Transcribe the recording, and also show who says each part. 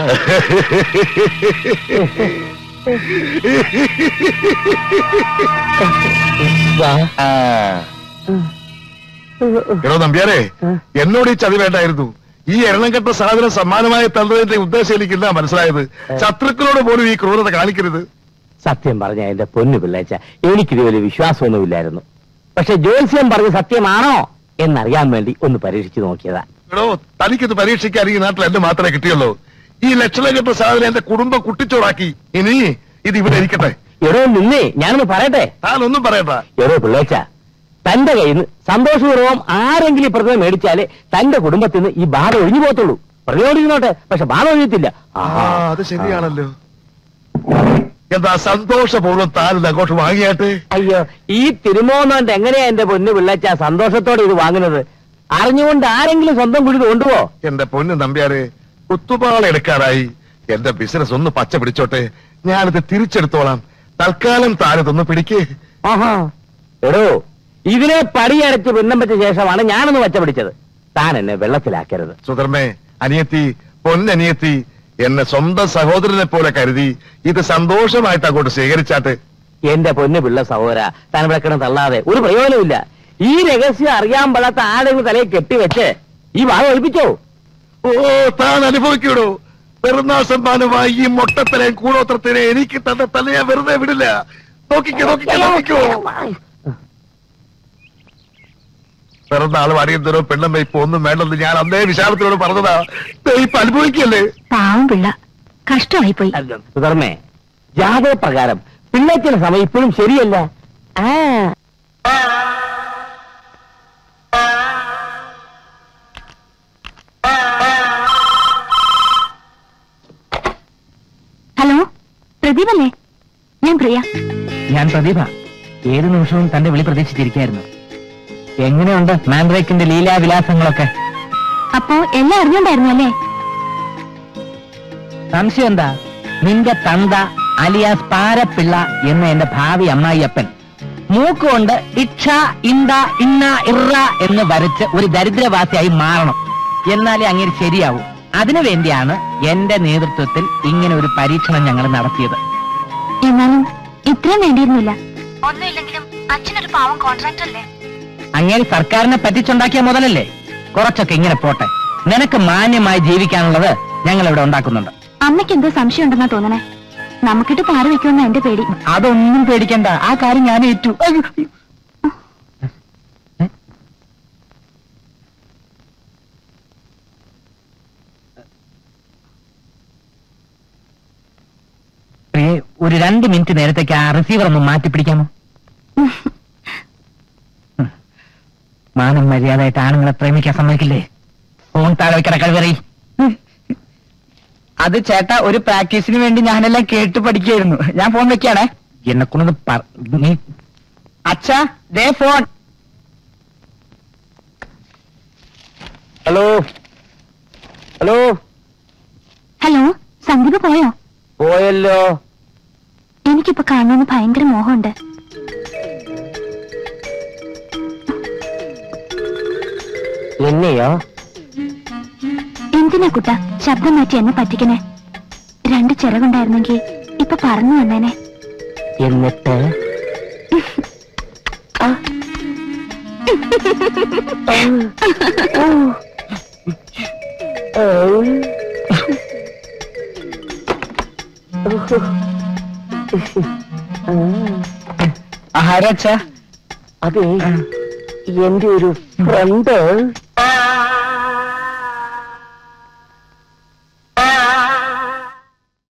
Speaker 1: വാ
Speaker 2: ആ. എടോ നമ്പ്യാരെ എന്നോട് ഈ ചതി വേണ്ടായിരുന്നു ഈ എണ്ണം കെട്ട സാധനം സമ്മാനമായി തന്നതിന്റെ ഉദ്ദേശം എനിക്കില്ല മനസ്സിലായത് ശത്രുക്കളോട് പോലും ഈ ക്രൂരത കാണിക്കരുത്
Speaker 1: സത്യം പറഞ്ഞ എന്റെ പൊന്നു പിള്ളേച്ച എനിക്കിത് വലിയ വിശ്വാസമൊന്നുമില്ലായിരുന്നു പക്ഷെ ജ്യോത്സ്യം പറഞ്ഞ സത്യമാണോ എന്നറിയാൻ വേണ്ടി ഒന്ന് പരീക്ഷിച്ചു നോക്കിയതാ
Speaker 2: എടോ തനിക്കിത് പരീക്ഷിക്കാൻ ഈ നാട്ടിൽ എന്നെ മാത്രമേ കിട്ടിയുള്ളൂ ഈ ലക്ഷണം കെട്ട സാധനം എന്റെ കുടുംബം കുട്ടിച്ചോറാക്കി ഇനി ഇത് ഇവിടെ ഇരിക്കട്ടെ
Speaker 1: എടോ നിന്നേ ഞാനൊന്ന് പറയട്ടെ
Speaker 2: താനൊന്നും പറയണ്ട
Speaker 1: എടോ പിള്ളേച്ച തന്റെ കയ്യിൽ നിന്ന് സന്തോഷപൂർവ്വം ആരെങ്കിലും ഈ പ്രതിമ മേടിച്ചാലേ തന്റെ കുടുംബത്തിൽ നിന്ന് ഈ ബാധ ഒഴിഞ്ഞു പോകത്തുള്ളൂ പ്രതിമ ഒഴിഞ്ഞോട്ടെ പക്ഷെ ബാധ ഒഴിയത്തില്ല
Speaker 2: ആ അത് ശരിയാണല്ലോ എന്താ സന്തോഷപൂർവ്വം താനിത് അങ്ങോട്ട് വാങ്ങിയാട്ടെ
Speaker 1: അയ്യോ ഈ തിരുമോന്നോണ്ട് എങ്ങനെയാ എന്റെ പൊന്നു പിള്ളേച്ച സന്തോഷത്തോടെ ഇത് വാങ്ങുന്നത് അറിഞ്ഞുകൊണ്ട് ആരെങ്കിലും സ്വന്തം കുഴി കൊണ്ടുപോ
Speaker 2: എന്റെ പൊന്ന് നമ്പ്യാരെ കുത്തുപാള എടുക്കാറായി എന്റെ ബിസിനസ് ഒന്ന് പച്ച പിടിച്ചോട്ടെ ഞാനിത് തിരിച്ചെടുത്തോളാം തൽക്കാലം താനിതൊന്ന് പിടിക്കേ
Speaker 1: ആഹാ എടോ ഇതിനെ പടിയടച്ച് പിന്നം വെച്ച ശേഷമാണ് ഞാനൊന്ന് വച്ച പിടിച്ചത് താൻ എന്നെ വെള്ളത്തിലാക്കരുത്
Speaker 2: സുധർമ്മേ അനിയത്തി പൊന്നനിയത്തി എന്നെ സ്വന്തം സഹോദരനെ പോലെ കരുതി ഇത് സന്തോഷമായിട്ട് അങ്ങോട്ട് സ്വീകരിച്ചാട്ടെ
Speaker 1: എന്റെ പൊന്നു പിള്ള സഹോദര താൻ ഇവിടെ കിടന്ന് തള്ളാതെ ഒരു പ്രയോജനമില്ല ഈ രഹസ്യം അറിയാൻ പാടാത്ത ആരെങ്കിലും തലയിൽ കെട്ടിവെച്ച് ഈ ഭാഗം ഒളിപ്പിച്ചോ
Speaker 2: ഓ താൻ അനുഭവിക്കൂടോ പെരുന്നാൾ സമ്മാനമായി ഈ മൊട്ടത്തലയും കൂടോത്രത്തിനെ എനിക്ക് തന്ന തല ഞാൻ വെറുതെ വിടില്ല നോക്കിക്കോ നോക്കിക്കോ നോക്കിക്കോ പിറന്നാൾ അടിയന്തരോ പെണ്ണമ്മ ഇപ്പൊ ഒന്നും വേണ്ടെന്ന് ഞാൻ അന്നേ വിശാലത്തിനോട് പറഞ്ഞതാ ദേ ഇപ്പൊ അനുഭവിക്കല്ലേ
Speaker 3: പാവം പിള്ള കഷ്ടമായി പോയി
Speaker 1: സുധർമ്മേ ജാതക പ്രകാരം പിള്ളേച്ചിന്റെ സമയം ഇപ്പോഴും ശരിയല്ല ആ
Speaker 3: ഹലോ പ്രദീപല്ലേ ഞാൻ പ്രിയ
Speaker 1: ഞാൻ പ്രദീപ ഏത് നിമിഷവും തന്റെ വിളി പ്രതീക്ഷിച്ചിരിക്കായിരുന്നു എങ്ങനെയുണ്ട് മാൻഡ്രേക്കിന്റെ ലീലാവിലാസങ്ങളൊക്കെ
Speaker 3: അപ്പോ എല്ലാം അറിഞ്ഞോണ്ടായിരുന്നു അല്ലേ
Speaker 1: സംശയം എന്താ നിന്റെ തന്ത അലിയാസ് പാരപ്പിള്ള എന്ന എന്റെ ഭാവി അമ്മായിയപ്പൻ മൂക്കുകൊണ്ട് ഇക്ഷ ഇന്ത ഇന്ന ഇറ എന്ന് വരച്ച് ഒരു ദരിദ്രവാസിയായി മാറണം എന്നാലേ അങ്ങനെ ശരിയാവൂ അതിനു വേണ്ടിയാണ് എന്റെ നേതൃത്വത്തിൽ ഇങ്ങനെ ഒരു പരീക്ഷണം ഞങ്ങൾ നടത്തിയത്
Speaker 3: എന്നാലും ഇത്രയും വേണ്ടിയിരുന്നില്ല ഒന്നുമില്ലെങ്കിലും അച്ഛനൊരു പാവം കോൺട്രാക്ടർ അല്ലേ
Speaker 1: അങ്ങനെ സർക്കാരിനെ പറ്റിച്ചുണ്ടാക്കിയ മുതലല്ലേ കുറച്ചൊക്കെ ഇങ്ങനെ പോട്ടെ നിനക്ക് മാന്യമായി ജീവിക്കാനുള്ളത് ഞങ്ങൾ ഇവിടെ ഉണ്ടാക്കുന്നുണ്ട്
Speaker 3: അമ്മയ്ക്ക് എന്തോ സംശയം ഉണ്ടെന്നാ തോന്നണേ നമുക്കിട്ട് പാറി വെക്കുമെന്ന എന്റെ പേടി
Speaker 1: അതൊന്നും പേടിക്കണ്ട ആ കാര്യം ഞാൻ ഏറ്റു അയ്യോ. പ്രിയേ, ഒരു രണ്ട് മിനിറ്റ് നേരത്തേക്ക് ആ റിസീവർ ഒന്ന് മാറ്റി പിടിക്കാമോ മാനം മര്യാദയായിട്ട് ആണുങ്ങളെ പ്രേമിക്കാൻ സമ്മതിക്കില്ലേ ഫോൺ താഴെ വെക്കട കഴിവറി അത് ചേട്ടാ ഒരു പ്രാക്ടീസിന് വേണ്ടി ഞാനെല്ലാം കേട്ട് പഠിക്കായിരുന്നു ഞാൻ ഫോൺ വെക്കാണേ എന്നെ കൊണ്ടൊന്ന് നീ അച്ഛാ ദേ phone hello hello
Speaker 3: hello Sandeep പോയോ
Speaker 1: പോയല്ലോ
Speaker 3: എനിക്കിപ്പോ കാണണമെന്ന് ഭയങ്കര മോഹമുണ്ട്
Speaker 1: എന്നെയോ
Speaker 3: എന്തിനാ കുട്ട ശബ്ദം മാറ്റി എന്നെ പറ്റിക്കണേ രണ്ട് ചിറകുണ്ടായിരുന്നെങ്കിൽ ഇപ്പൊ പറന്നു വന്നേനെ
Speaker 1: എന്നിട്ട് ആരാച്ച അതെ എന്റെ ഒരു ഫ്രണ്ട്